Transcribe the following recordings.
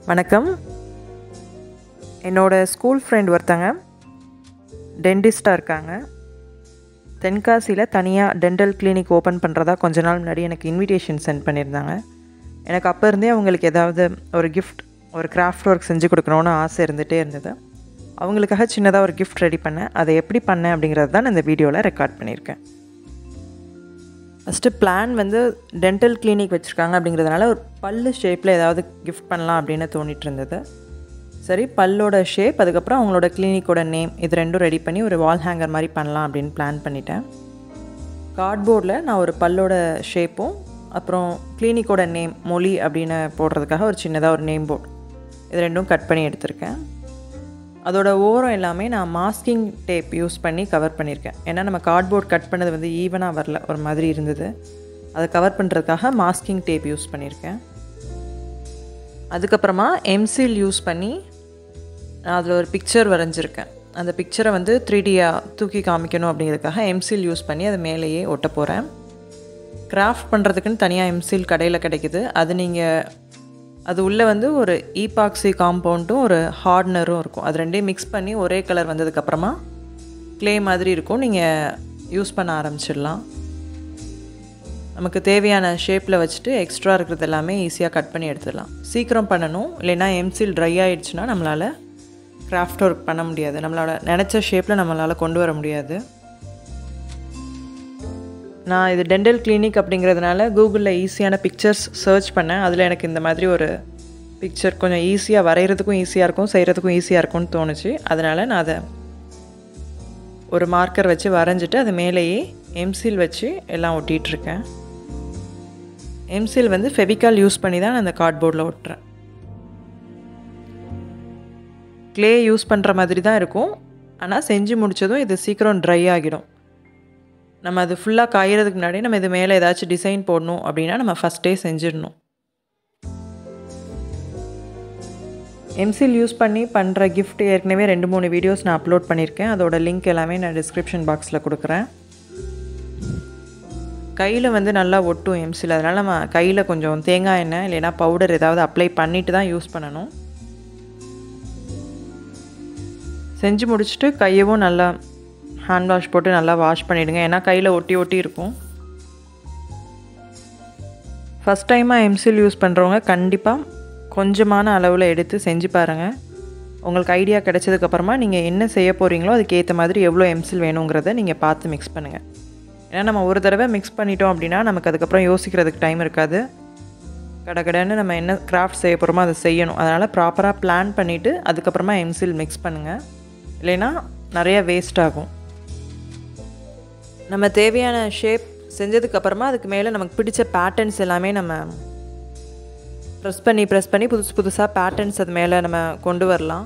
வணக்கம் என்னோடய school friend ஒருத்தங்க டென்டிஸ்டாக இருக்காங்க தென்காசியில் தனியாக டென்டல் கிளினிக் ஓப்பன் பண்ணுறதா கொஞ்ச நாள் முன்னாடி எனக்கு இன்விடேஷன் சென்ட் பண்ணியிருந்தாங்க எனக்கு அப்போ இருந்தே அவங்களுக்கு ஏதாவது ஒரு கிஃப்ட் ஒரு கிராஃப்ட் ஒர்க் செஞ்சு கொடுக்கணுன்னு ஆசை இருந்துகிட்டே இருந்தது அவங்களுக்காக சின்னதாக ஒரு கிஃப்ட் ரெடி பண்ணேன் அதை எப்படி பண்ணேன் அப்படிங்கிறது தான் நான் இந்த வீடியோவில் ரெக்கார்ட் பண்ணியிருக்கேன் ஃபஸ்ட்டு பிளான் வந்து டென்டல் கிளினிக் வச்சுருக்காங்க அப்படிங்கிறதுனால ஒரு பல்லு ஷேப்பில் ஏதாவது கிஃப்ட் பண்ணலாம் அப்படின்னு தோணிட்டு இருந்தது சரி பல்லோட ஷேப் அதுக்கப்புறம் அவங்களோட கிளினிக்கோட நேம் இது ரெண்டும் ரெடி பண்ணி ஒரு வால் ஹேங்கர் மாதிரி பண்ணலாம் அப்படின்னு பிளான் பண்ணிட்டேன் கார்ட்போர்டில் நான் ஒரு பல்லோட ஷேப்பும் அப்புறம் கிளினிக்கோட நேம் மொழி அப்படின்னு போடுறதுக்காக ஒரு சின்னதாக ஒரு நேம் போர்டு இது ரெண்டும் கட் பண்ணி எடுத்திருக்கேன் அதோட ஓரம் எல்லாமே நான் மாஸ்கிங் டேப் யூஸ் பண்ணி கவர் பண்ணியிருக்கேன் ஏன்னா நம்ம கார்ட்போர்ட் கட் பண்ணது வந்து ஈவனாக வரல ஒரு மாதிரி இருந்தது அதை கவர் பண்ணுறதுக்காக மாஸ்கிங் டேப் யூஸ் பண்ணியிருக்கேன் அதுக்கப்புறமா எம்சில் யூஸ் பண்ணி நான் அதில் ஒரு பிக்சர் வரைஞ்சிருக்கேன் அந்த பிக்சரை வந்து த்ரீ டியாக தூக்கி காமிக்கணும் அப்படிங்கிறதுக்காக எம்சில் யூஸ் பண்ணி அதை மேலேயே ஒட்ட போகிறேன் கிராஃப்ட் பண்ணுறதுக்குன்னு தனியாக எம்சில் கடையில் கிடைக்குது அது நீங்கள் அது உள்ளே வந்து ஒரு ஈபாக்சி காம்பவுண்டும் ஒரு ஹார்ட்னரும் இருக்கும் அது ரெண்டையும் மிக்ஸ் பண்ணி ஒரே கலர் வந்ததுக்கப்புறமா க்ளே மாதிரி இருக்கும் நீங்கள் யூஸ் பண்ண ஆரம்பிச்சிடலாம் நமக்கு தேவையான ஷேப்பில் வச்சுட்டு எக்ஸ்ட்ரா இருக்கிறது எல்லாமே ஈஸியாக கட் பண்ணி எடுத்துடலாம் சீக்கிரம் பண்ணணும் இல்லைன்னா எம்சில் ட்ரை ஆகிடுச்சுன்னா நம்மளால் கிராஃப்ட் ஒர்க் பண்ண முடியாது நம்மளோட நினச்ச ஷேப்பில் நம்மளால் கொண்டு வர முடியாது நான் இது டென்டல் கிளினிக் அப்படிங்கிறதுனால கூகுளில் ஈஸியான பிக்சர்ஸ் சர்ச் பண்ணேன் அதில் எனக்கு இந்த மாதிரி ஒரு பிக்சர் கொஞ்சம் ஈஸியாக வரைகிறதுக்கும் ஈஸியாக இருக்கும் செய்கிறதுக்கும் ஈஸியாக இருக்கும்னு தோணுச்சு அதனால் நான் அதை ஒரு மார்க்கர் வச்சு வரைஞ்சிட்டு அது மேலேயே எம்சில் வச்சு எல்லாம் ஒட்டிகிட்ருக்கேன் எம்சில் வந்து ஃபெவிகால் யூஸ் பண்ணி தான் நான் அந்த கார்ட்போர்டில் ஒட்டுறேன் க்ளே யூஸ் பண்ணுற மாதிரி தான் இருக்கும் ஆனால் செஞ்சு முடித்ததும் இது சீக்கிரம் ட்ரை ஆகிடும் நம்ம அது ஃபுல்லாக காயறதுக்கு முன்னாடி நம்ம இது மேலே ஏதாச்சும் டிசைன் போடணும் அப்படின்னா நம்ம ஃபஸ்ட்டே செஞ்சிடணும் எம்சில் யூஸ் பண்ணி பண்ணுற கிஃப்ட் ஏற்கனவே ரெண்டு மூணு வீடியோஸ் நான் அப்லோட் பண்ணியிருக்கேன் அதோட லிங்க் எல்லாமே நான் டிஸ்கிரிப்ஷன் பாக்ஸில் கொடுக்குறேன் கையில் வந்து நல்லா ஒட்டும் எம்சில் அதனால் நம்ம கையில் கொஞ்சம் தேங்காய் எண்ணெய் இல்லைன்னா பவுடர் ஏதாவது அப்ளை பண்ணிவிட்டு தான் யூஸ் பண்ணணும் செஞ்சு முடிச்சுட்டு கையவும் நல்லா ஹேண்ட் வாஷ் போட்டு நல்லா வாஷ் பண்ணிவிடுங்க ஏன்னா கையில் ஒட்டி ஒட்டி இருக்கும் ஃபஸ்ட் டைமாக எம்சில் யூஸ் பண்ணுறவங்க கண்டிப்பாக கொஞ்சமான அளவில் எடுத்து செஞ்சு பாருங்கள் உங்களுக்கு ஐடியா கிடச்சதுக்கப்புறமா நீங்கள் என்ன செய்ய போகிறீங்களோ அதுக்கு ஏற்ற மாதிரி எவ்வளோ எம்சில் வேணுங்கிறத நீங்கள் பார்த்து மிக்ஸ் பண்ணுங்கள் ஏன்னா நம்ம ஒரு தடவை மிக்ஸ் பண்ணிட்டோம் அப்படின்னா நமக்கு அதுக்கப்புறம் யோசிக்கிறதுக்கு டைம் இருக்காது கடகடன்னு நம்ம என்ன கிராஃப்ட் செய்ய போகிறோமோ அதை செய்யணும் அதனால் ப்ராப்பராக பிளான் பண்ணிவிட்டு அதுக்கப்புறமா எம்சில் மிக்ஸ் பண்ணுங்கள் இல்லைன்னா நிறைய வேஸ்ட் ஆகும் நம்ம தேவையான ஷேப் செஞ்சதுக்கப்புறமா அதுக்கு மேலே நமக்கு பிடிச்ச பேட்டர்ன்ஸ் எல்லாமே நம்ம ப்ரெஸ் பண்ணி ப்ரெஸ் பண்ணி புதுசு புதுசாக பேட்டர்ன்ஸ் அது மேலே நம்ம கொண்டு வரலாம்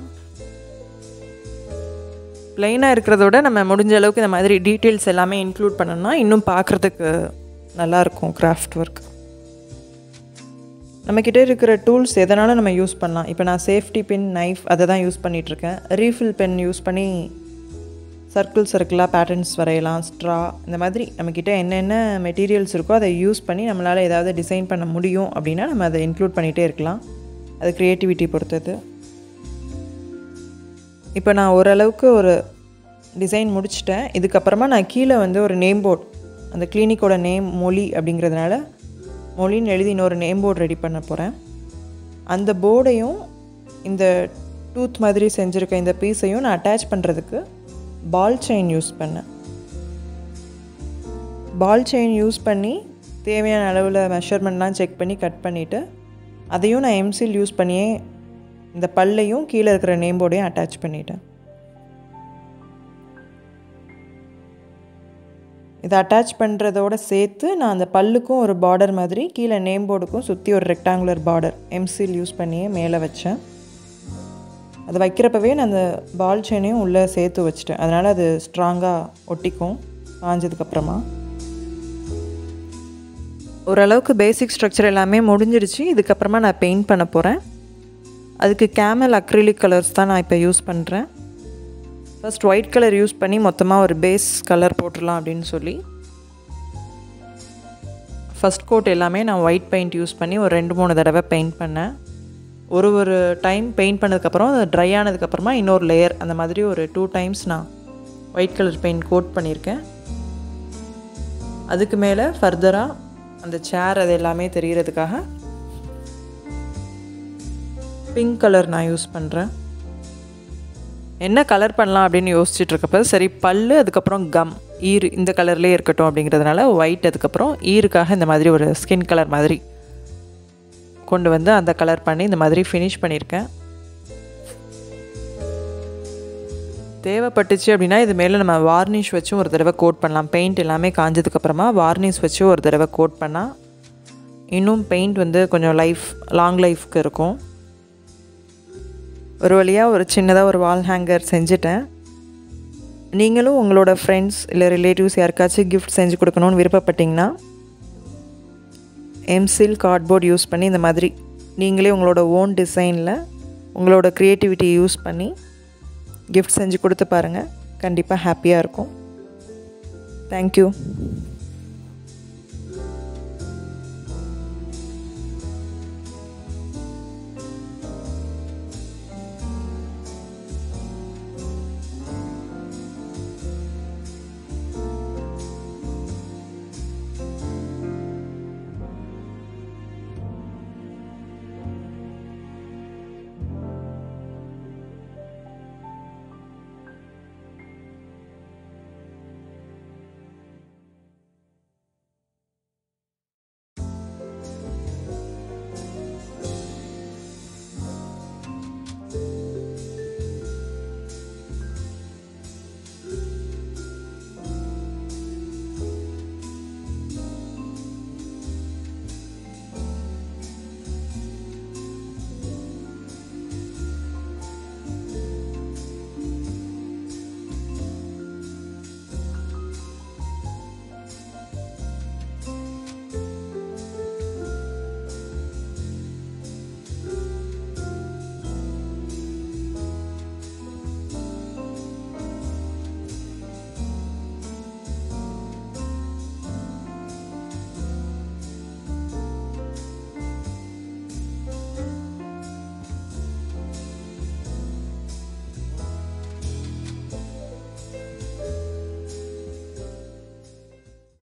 ப்ளைனாக இருக்கிறத விட நம்ம முடிஞ்ச அளவுக்கு இந்த மாதிரி டீட்டெயில்ஸ் எல்லாமே இன்க்ளூட் பண்ணோம்னா இன்னும் பார்க்குறதுக்கு நல்லாயிருக்கும் கிராஃப்ட் ஒர்க் நம்மக்கிட்ட இருக்கிற டூல்ஸ் எதனாலும் நம்ம யூஸ் பண்ணலாம் இப்போ நான் சேஃப்டி பின் நைஃப் அதை தான் யூஸ் பண்ணிகிட்ருக்கேன் ரீஃபில் பென் யூஸ் பண்ணி சர்க்கிள் சர்க்கிளாக பேட்டர்ன்ஸ் வரையலாம் ஸ்ட்ரா இந்த மாதிரி நம்மக்கிட்ட என்னென்ன மெட்டீரியல்ஸ் இருக்கோ அதை யூஸ் பண்ணி நம்மளால் ஏதாவது டிசைன் பண்ண முடியும் அப்படின்னா நம்ம அதை இன்க்ளூட் பண்ணிகிட்டே இருக்கலாம் அது க்ரியேட்டிவிட்டி பொறுத்தது இப்போ நான் ஓரளவுக்கு ஒரு டிசைன் முடிச்சிட்டேன் இதுக்கப்புறமா நான் கீழே வந்து ஒரு நேம் போர்ட் அந்த கிளினிக்கோட நேம் மொழி அப்படிங்கிறதுனால மொழின்னு எழுதி இன்னொரு நேம் போர்டு ரெடி பண்ண போகிறேன் அந்த போர்டையும் இந்த டூத் மாதிரி செஞ்சுருக்க இந்த பீஸையும் நான் அட்டாச் பண்ணுறதுக்கு பால் செயின் யூஸ் பண்ணேன் பால் செயின் யூஸ் பண்ணி தேவையான அளவில் மெஷர்மெண்ட்லாம் செக் பண்ணி கட் பண்ணிவிட்டு அதையும் நான் எம்சில் யூஸ் பண்ணியே இந்த பல்லையும் கீழே இருக்கிற நேம் போர்டையும் அட்டாச் பண்ணிட்டேன் இதை அட்டாச் பண்ணுறதோட சேர்த்து நான் அந்த பல்லுக்கும் ஒரு பார்டர் மாதிரி கீழே நேம் போர்டுக்கும் சுற்றி ஒரு ரெக்டாங்குலர் பார்டர் எம்சில் யூஸ் பண்ணியே மேலே வச்சேன் அது வைக்கிறப்பவே நான் அந்த பால் செயினையும் உள்ளே சேர்த்து வச்சிட்டேன் அதனால் அது ஸ்ட்ராங்காக ஒட்டிக்கும் காஞ்சதுக்கப்புறமா ஓரளவுக்கு பேசிக் ஸ்ட்ரக்சர் எல்லாமே முடிஞ்சிடுச்சு இதுக்கப்புறமா நான் பெயிண்ட் பண்ண போகிறேன் அதுக்கு கேமல் அக்ரிலிக் கலர்ஸ் தான் நான் இப்போ யூஸ் பண்ணுறேன் ஃபர்ஸ்ட் ஒயிட் கலர் யூஸ் பண்ணி மொத்தமாக ஒரு பேஸ் கலர் போட்டுடலாம் அப்படின்னு சொல்லி ஃபஸ்ட் கோட் எல்லாமே நான் ஒயிட் பெயிண்ட் யூஸ் பண்ணி ஒரு ரெண்டு மூணு தடவை பெயிண்ட் பண்ணேன் ஒரு ஒரு டைம் பெயிண்ட் பண்ணதுக்கப்புறம் அது ட்ரை ஆனதுக்கப்புறமா இன்னொரு லேயர் அந்த மாதிரி ஒரு டூ டைம்ஸ் நான் ஒயிட் கலர் பெயிண்ட் கோட் பண்ணியிருக்கேன் அதுக்கு மேலே ஃபர்தராக அந்த சேர் அது எல்லாமே தெரிகிறதுக்காக பிங்க் கலர் நான் யூஸ் பண்ணுறேன் என்ன கலர் பண்ணலாம் அப்படின்னு யோசிச்சுட்டு இருக்கப்ப சரி பல்லு அதுக்கப்புறம் கம் ஈர் இந்த கலர்லேயே இருக்கட்டும் அப்படிங்கிறதுனால ஒயிட் அதுக்கப்புறம் ஈருக்காக இந்த மாதிரி ஒரு ஸ்கின் கலர் மாதிரி கொண்டு வந்து அந்த கலர் பண்ணி இந்த மாதிரி ஃபினிஷ் பண்ணியிருக்கேன் தேவைப்பட்டுச்சு அப்படின்னா இது மேலே நம்ம வார்னிஷ் வச்சும் ஒரு தடவை கோட் பண்ணலாம் பெயிண்ட் எல்லாமே காஞ்சதுக்கப்புறமா வார்னிஷ் வச்சு ஒரு தடவை கோட் பண்ணால் இன்னும் பெயிண்ட் வந்து கொஞ்சம் லைஃப் லாங் லைஃப்க்கு இருக்கும் ஒரு வழியாக ஒரு சின்னதாக ஒரு வால் ஹேங்கர் செஞ்சுட்டேன் நீங்களும் உங்களோட ஃப்ரெண்ட்ஸ் இல்லை ரிலேட்டிவ்ஸ் யாருக்காச்சும் கிஃப்ட் செஞ்சு கொடுக்கணும்னு விருப்பப்பட்டிங்கன்னா எம்சில் கார்ட்போர்ட் யூஸ் பண்ணி இந்த மாதிரி நீங்களே உங்களோட ஓன் டிசைனில் உங்களோட க்ரியேட்டிவிட்டி யூஸ் பண்ணி கிஃப்ட் செஞ்சு கொடுத்து பாருங்கள் கண்டிப்பாக ஹாப்பியாக இருக்கும் தேங்க்யூ